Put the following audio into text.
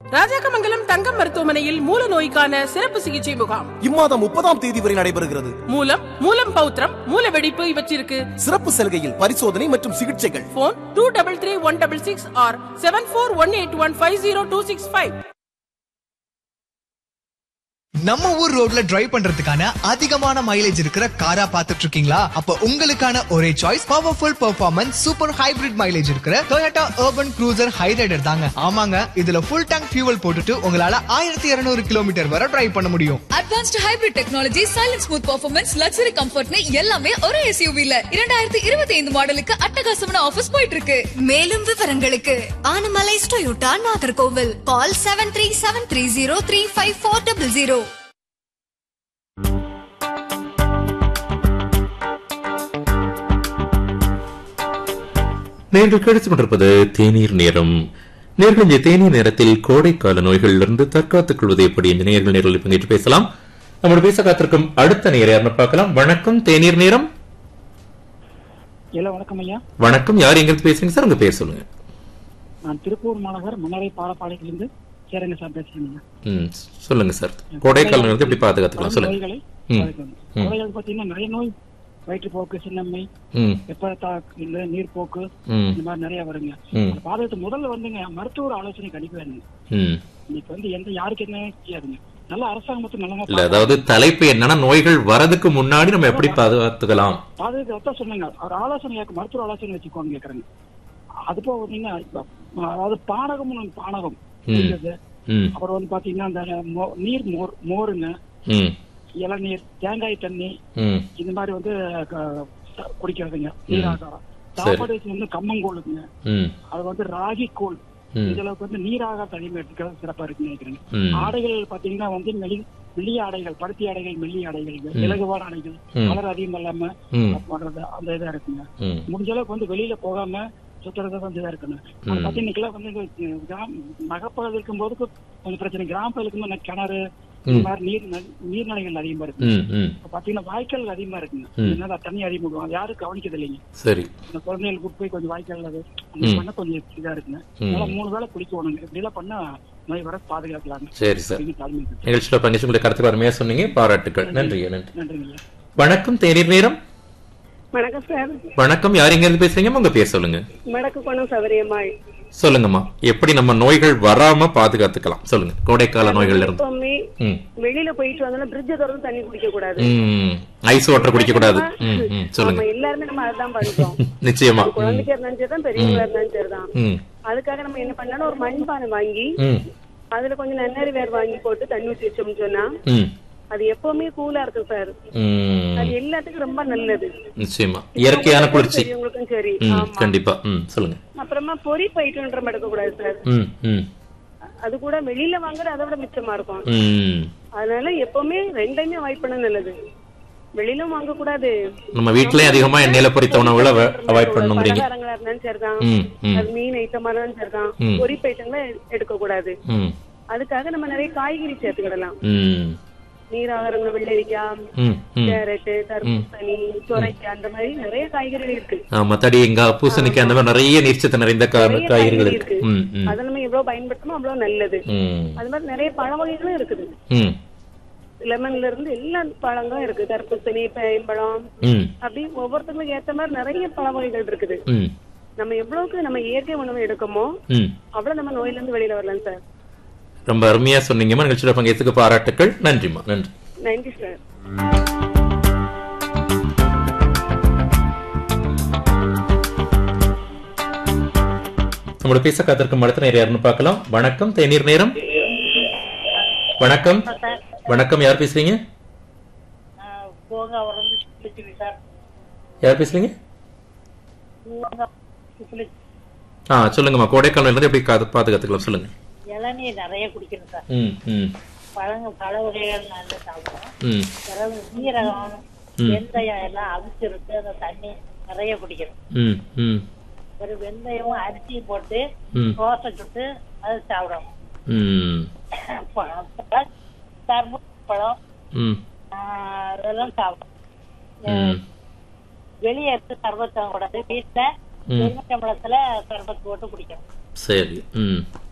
ராஜாக்கமங்கலம் தங்கம் மருத்துவமனையில் மூல நோய்க்கான சிறப்பு சிகிச்சை முகாம் இம்மாதம் முப்பதாம் தேதி வரை நடைபெறுகிறது மூலம் மூலம் பௌத்திரம் மூல வெடிப்பு இவற்றிற்கு சிறப்பு சலுகையில் பரிசோதனை மற்றும் சிகிச்சைகள் phone two double three one double six or seven four one eight one five zero two six five நம்ம ஊர் ரோட்ல டிரைவ் பண்றதுக்கான அதிகமான மைலேஜ் இருக்கிற காரா பாத்துட்டு இருக்கீங்களா அப்ப உங்களுக்கான ஒரே choice powerful performance super hybrid mileage இருக்கிற Toyota urban cruiser ஹைரைடர் தாங்க ஆமாங்க இதுல ஃபுல் டேங்க் ஃபியூவல் போட்டுட்டு உங்களால ஆயிரத்தி இருநூறு கிலோமீட்டர் வரை டிரைவ் பண்ண முடியும் advanced hybrid technology silence smooth performance luxury கம்ஃபர்ட்னு எல்லாமே ஒரே எஸ்யூவில இரண்டாயிரத்தி இருபத்தி ஐந்து மாடலுக்கு அட்டகாசமான ஆஃபர்ஸ் போயிட்டு இருக்கு மேலும் விவரங்களுக்கு Anamalai Toyota Nagercoil call seven three seven three zero three five four double zero நீங்கள் கிடைத்துக் கொண்டிருப்பது தேநீர் நேரம் நேர்கள் இந்த தேநீர் நேரத்தில் கோடைக்கால நோய்களிலிருந்து தற்காத்துக் கொள்வது எப்படி இந்த நேர்கள் நேரில் பங்கேற்று பேசலாம் நம்மோட பேச காத்திருக்கும் அடுத்த நேர் யாருன்னு பார்க்கலாம் வணக்கம் தேநீர் நேரம் ஹலோ வணக்கம் ஐயா வணக்கம் யார் எங்கிருந்து பேசுறீங்க சார் உங்க பேர் சொல்லுங்க நான் திருப்பூர் மாநகர் மன்னரை பாலப்பாளையத்திலிருந்து சேரங்க சார் பேசுறேன் ஐயா. ம் சொல்லுங்க சார் கோடைக்கால நோய்களுக்கு எப்படி பாதுகாத்துக்கலாம் சொல்லுங்க நோய்களை ம். பாதுகாக்கணும். நோய்கள் பாத்தீங்கன்னா நிறைய நோய் வயிற்றுப்போக்கு சின்னம்மை ம் வெப்பத்தா இல்ல நீர்ப்போக்கு ம் இந்த மாதிரி நிறைய வருங்க ம் அந்த பாதுகாத்து முதல்ல வந்துங்க மருத்துவர் ஆலோசனை கணிக்க வேணுங்க ம் இன்னைக்கு வந்து எந்த யாருக்கு என்ன தெரியாதுங்க நல்ல அரசாங்கத்துக்கு நல்ல இல்ல அதாவது தலைப்பு என்னன்னா நோய்கள் வரதுக்கு முன்னாடி நம்ம எப்படி பாதுகாத்துக்கலாம் பாதுகாத்தான் சொன்னாங்க அவர் ஆலோசனை கேட்க மருத்துவ ஆலோசனை வச்சுக்கோங்க கேக்குறாங்க அது போக பாத்தீங்கன்னா இப்ப, அதாவது பானகம் பானகம் ம். குடிக்கிறது. ம் அப்புறம் வந்து பாத்தீங்கன்னா அந்த மோ- நீர் மோர் மோருங்க ம் இளநீர் தேங்காய் தண்ணி ம் இந்த மாதிரி வந்து க- ச- குடிக்கிறதுங்க நீராகாரம் சாப்பாடு வந்து கம்மங்கூழுங்க ம் அது வந்து ராகி கூழ் ம். இந்த அளவுக்கு வந்து நீராகாரம் அதிகமா எடுத்துக்கிறது சிறப்பா இருக்குன்னு நினைக்கிறேன் ம். ஆடைகள் பாத்தீங்கன்னா வந்து மெலி மெல்லிய ஆடைகள் பருத்தி ஆடைகள் மெல்லிய ஆடைகள் இலகுவான ஆடைகள் ம். கலர் அதிகம் இல்லாம ம் போடுறது அந்த இதா இருக்குங்க ம் முடிஞ்ச அளவுக்கு வந்து வெளியில போகாம சுத்துறது வந்து இதா இருக்கணும் அது ம். பாத்தீங்கன்னா வந்து இந்த கிராம நகப்பகுதி இருக்கும் போது கொஞ்சம் பிரச்சனை கிராம இருக்கும்போது கிணறு இந்த ம். மாதிரி நீர் நீர்நிலைகள் அதிகமா இருக்கு ம் ம் இப்ப பாத்தீங்கன்னா வாய்க்கால் அதிகமா இருக்குங்க ம். என்னடா தண்ணி அதிகமா விடுவாங்க யாரும் கவனிக்கிறது இல்லைங்க சரி இந்த குழந்தைகளுக்கு கூட்டு போய் கொஞ்சம் வாய்க்கால் அது அந்த ம். பண்ண கொஞ்சம் இதா இருக்குங்க ம். அதனால மூணு வேளை குளிக்கணுங்க இப்படி எல்லாம் பண்ணா நோய் வர பாதுகாக்கலாங்க சரி சார் அப்படின்னு தாழ்மை கேட்டுக்கிறேன். நிகழ்ச்சியில் பங்கேற்று உங்களுடைய கருத்துக்கு அருமையா சொன்னீங்க பாராட்டுக்கள் நன்றி நன்றி நன்றிங்க வணக்கம் தேநீர் நேரம் வணக்கம் சார் வணக்கம் யார் எங்க இருந்து பேசுறீங்க உங்க பேர் சொல்லுங்க வடக்கு கோணம் சௌகரியமாய் சொல்லுங்கம்மா எப்படி நம்ம நோய்கள் வராம பாதுகாத்துக்கலாம் சொல்லுங்க கோடைக்கால நோய்கள்ல இருந்து எப்பவுமே ம் வெளியில போயிட்டு வந்தாலும் பிரிட்ஜ திறந்து தண்ணி குடிக்க கூடாது ம் ஐஸ் வாட்டர் குடிக்க கூடாது ம் ம் சொல்லுங்க ஆமா, எல்லாருமே நம்ம அதான் பண்றோம் நிச்சயமா ம் குழந்தைக்கு இருந்தாலும் சரிதான் பெரியவங்களா இருந்தாலும் சரிதான் ம் அதுக்காக நம்ம என்ன பண்ணலாம் ஒரு மண்பானை வாங்கி ம் அதுல கொஞ்சம் நன்னரி வேர் வாங்கி போட்டு தண்ணி ஊற்றி வச்சோம்னு சொன்னா ம் அது எப்பவுமே கூலா இருக்கும் சார் ம் அது எல்லாத்துக்கும் ரொம்ப நல்லது நிச்சயமா இயற்கையான குளிர்ச்சி பெரியவங்களுக்கும் சரி ம் ஆமா கண்டிப்பா ம் சொல்லுங்க அப்புறமா பொறி பயிற்றுன்ற எடுக்க கூடாது சார் ம் ம் அது கூட வெளியில வாங்குறது அதை விட மிச்சமா இருக்கும் ம் அதனால எப்பவுமே ரெண்டையுமே அவாய்ட் பண்ண நல்லது வெளியிலும் வாங்க கூடாது நம்ம வீட்லயே அதிகமா எண்ணெயில பொரித்த உணவுகளை அவாய்ட் பண்ணணுங்கிறீங்க பலகாரங்களா இருந்தாலும் சரிதான் ம் ம் அது மீன் ஐட்டமா இருந்தாலும் சரிதான் ம். பொரிப்பு ஐட்டங்களை எடுக்க கூடாது ம் அதுக்காக நம்ம நிறைய காய்கறி சேர்த்துக்கிடலாம் ம் நீராகாரங்கள் வெள்ளரிக்காய் ம் ம் கேரட்டு தர்பூசணி சுரைக்காய் அந்த மாதிரி நிறைய காய்கறிகள் இருக்கு ஆமா தடியங்காய் பூசணிக்காய் அந்த மாதிரி நிறைய நீர்ச்சத்து நிறைந்த கா- நிறைய காய்கறிகள் இருக்கு ம் ம் அதை நம்ம எவ்வளவு பயன்படுத்தணும் அவ்வளவு நல்லது ம் அது மாதிரி நிறைய பழ வகைகளும் இருக்குது ம் லெமன்ல இருந்து எல்லா பழங்களும் இருக்கு தர்பூசணி பயம்பழம் ம் அப்படி ஒவ்வொருத்தங்களுக்கு ஏத்த மாதிரி நிறைய பழ வகைகள் இருக்குது ம் நம்ம எவ்வளவுக்கு நம்ம இயற்கை உணவு எடுக்கமோ ம் அவ்வளவு நம்ம நோயில இருந்து வெளியில வரலாம் சார் ரொம்ப அருமையா சொன்னீங்கம்மா நிகழ்ச்சியில பங்கேற்றுக்கு பாராட்டுக்கள் நன்றிம்மா நன்றி நன்றி சார் நம்மளோட பேச காத்திருக்கும் அடுத்த நேரம் யாருன்னு பார்க்கலாம் வணக்கம் தேநீர் நேரம் வணக்கம் வணக்கம் யார் பேசுறீங்க யார் பேசுறீங்க ஆ சொல்லுங்கம்மா கோடைக்காலம் இருந்து எப்படி காத்து- பாதுகாத்துக்கலாம் சொல்லுங்க இளநீர் நிறைய குடிக்கணும் சார் ம் ம் பழங்க பழ வகைகள் நல்லா சாப்பிடணும் ம் பிறகு சீரகம் ம். வெந்தயம் எல்லாம் அவிச்சிருக்கு அந்த தண்ணி நிறைய குடிக்கணும் ம் ம் ஒரு வெந்தயமும் அரிசியும் போட்டு ம் தோசை சுட்டு அதை சாப்பிடணும் ம் பழம், பழம், தர்பூசணி பழம் ம் ஆஹ், அதெல்லாம் சாப்பிடணும் ம் வெளியே எடுத்து சர்பத் கூடாது வீட்டுல ம். எலுமிச்சம்பழத்துல சர்பத் போட்டு குடிக்கணும் சரி ம்